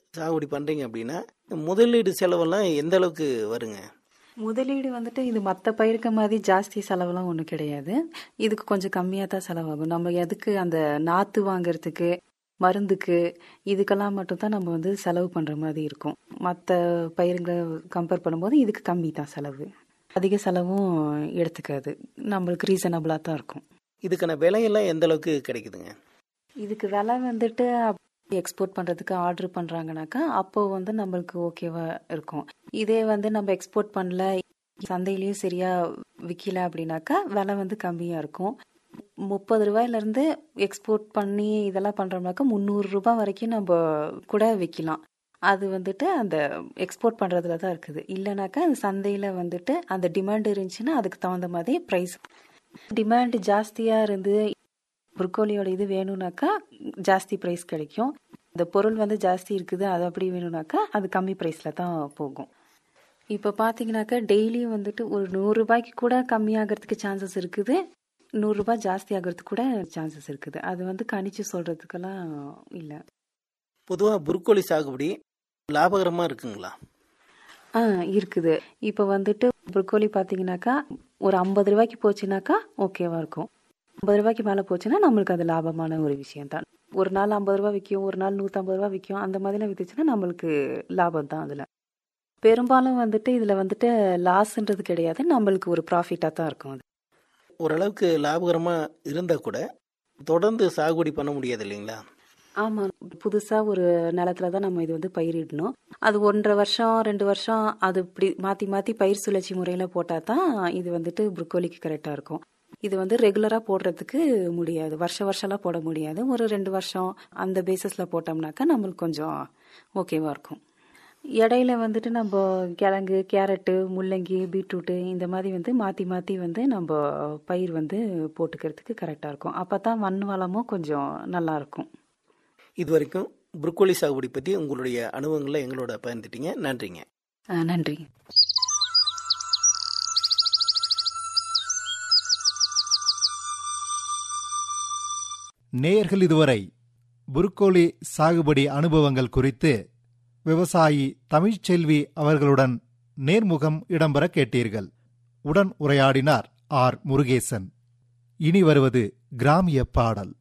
சாகுபடி பண்ணுறீங்க அப்படின்னா முதலீடு செலவெல்லாம் எந்த அளவுக்கு வருங்க முதலீடு வந்துட்டு இது மற்ற பயிருக்கு மாதிரி ஜாஸ்தி செலவெல்லாம் ஒன்றும் கிடையாது இதுக்கு கொஞ்சம் கம்மியாக தான் செலவாகும் நம்ம எதுக்கு அந்த நாற்று வாங்குறதுக்கு மருந்துக்கு இதுக்கெல்லாம் மட்டும்தான் நம்ம வந்து செலவு பண்ணுற மாதிரி இருக்கும் மற்ற பயிருங்களை கம்பேர் பண்ணும்போது இதுக்கு கம்மி தான் செலவு அதிக செலவும் எடுத்துக்காது நம்மளுக்கு ரீசனபிளாக தான் இருக்கும் இதுக்கான விலையெல்லாம் எந்த அளவுக்கு கிடைக்குதுங்க இதுக்கு விலை வந்துட்டு எக்ஸ்போர்ட் பண்ணுறதுக்கு ஆர்டர் பண்ணுறாங்கனாக்கா அப்போ வந்து நம்மளுக்கு ஓகேவா இருக்கும் இதே வந்து நம்ம எக்ஸ்போர்ட் பண்ணல சந்தையிலயும் சரியா விற்கல அப்படின்னாக்கா விலை வந்து கம்மியாக இருக்கும் முப்பது ரூபாயிலேருந்து எக்ஸ்போர்ட் பண்ணி இதெல்லாம் பண்ணுறோம்னாக்கா முந்நூறு ரூபாய் வரைக்கும் நம்ம கூட விற்கலாம் அது வந்துட்டு அந்த எக்ஸ்போர்ட் பண்ணுறதுல தான் இருக்குது இல்லைனாக்கா அந்த சந்தையில் வந்துட்டு அந்த டிமாண்ட் இருந்துச்சுன்னா அதுக்கு தகுந்த மாதிரி ப்ரைஸ் டிமாண்ட் ஜாஸ்தியாக இருந்து புரோக்கோலியோட இது வேணும்னாக்கா ஜாஸ்தி ப்ரைஸ் கிடைக்கும் இந்த பொருள் வந்து ஜாஸ்தி இருக்குது அது அப்படி வேணும்னாக்கா அது கம்மி ப்ரைஸில் தான் போகும் இப்போ பார்த்தீங்கன்னாக்கா டெய்லியும் வந்துட்டு ஒரு நூறு ரூபாய்க்கு கூட கம்மியாகிறதுக்கு சான்சஸ் இருக்குது நூறுரூபா ஜாஸ்தி ஆகிறதுக்கு கூட சான்சஸ் இருக்குது அது வந்து கணிச்சு சொல்கிறதுக்கெல்லாம் இல்லை பொதுவாக புரோக்கோலி சாகுபடி லாபகரமாக இருக்குங்களா ஆ இருக்குது இப்போ வந்துட்டு புரோக்கோலி பார்த்தீங்கன்னாக்கா ஒரு ஐம்பது ரூபாய்க்கு போச்சுனாக்கா ஓகேவா இருக்கும் ஐம்பது ரூபாய்க்கு மேலே போச்சுன்னா நம்மளுக்கு அது லாபமான ஒரு விஷயம் தான் ஒரு நாள் ஐம்பது ரூபா விற்கும் ஒரு நாள் நூற்றம்பது ரூபா விற்கும் அந்த மாதிரிலாம் விற்றுச்சுன்னா நம்மளுக்கு லாபம் தான் அதில் பெரும்பாலும் வந்துட்டு இதில் வந்துட்டு லாஸ்ன்றது கிடையாது நம்மளுக்கு ஒரு ப்ராஃபிட்டாக தான் இருக்கும் அது ஓரளவுக்கு லாபகரமாக இருந்தால் கூட தொடர்ந்து சாகுபடி பண்ண முடியாது இல்லைங்களா ஆமாம் புதுசாக ஒரு நிலத்துல தான் நம்ம இது வந்து பயிரிடணும் அது ஒன்றரை வருஷம் ரெண்டு வருஷம் அது இப்படி மாற்றி மாற்றி பயிர் சுழற்சி முறையில் போட்டால் தான் இது வந்துட்டு புரோக்கோலிக்கு கரெக்டாக இருக்கும் இது வந்து ரெகுலராக போடுறதுக்கு முடியாது வருஷ வருஷம்லாம் போட முடியாது ஒரு ரெண்டு வருஷம் அந்த பேசிஸில் போட்டோம்னாக்கா நம்மளுக்கு கொஞ்சம் ஓகேவாக இருக்கும் இடையில வந்துட்டு நம்ம கிழங்கு கேரட்டு முள்ளங்கி பீட்ரூட்டு இந்த மாதிரி வந்து மாற்றி மாற்றி வந்து நம்ம பயிர் வந்து போட்டுக்கிறதுக்கு கரெக்டாக இருக்கும் அப்போ தான் மண் வளமும் கொஞ்சம் நல்லா இருக்கும் இது வரைக்கும் புரோக்கோலி சாகுபடி பற்றி உங்களுடைய அனுபவங்களை எங்களோட பகிர்ந்துட்டீங்க நன்றிங்க ஆ, நன்றி நேயர்கள் இதுவரை புருக்கோலி சாகுபடி அனுபவங்கள் குறித்து விவசாயி தமிழ்ச்செல்வி அவர்களுடன் நேர்முகம் இடம்பெற கேட்டீர்கள் உடன் உரையாடினார் ஆர் முருகேசன் இனி வருவது கிராமிய பாடல்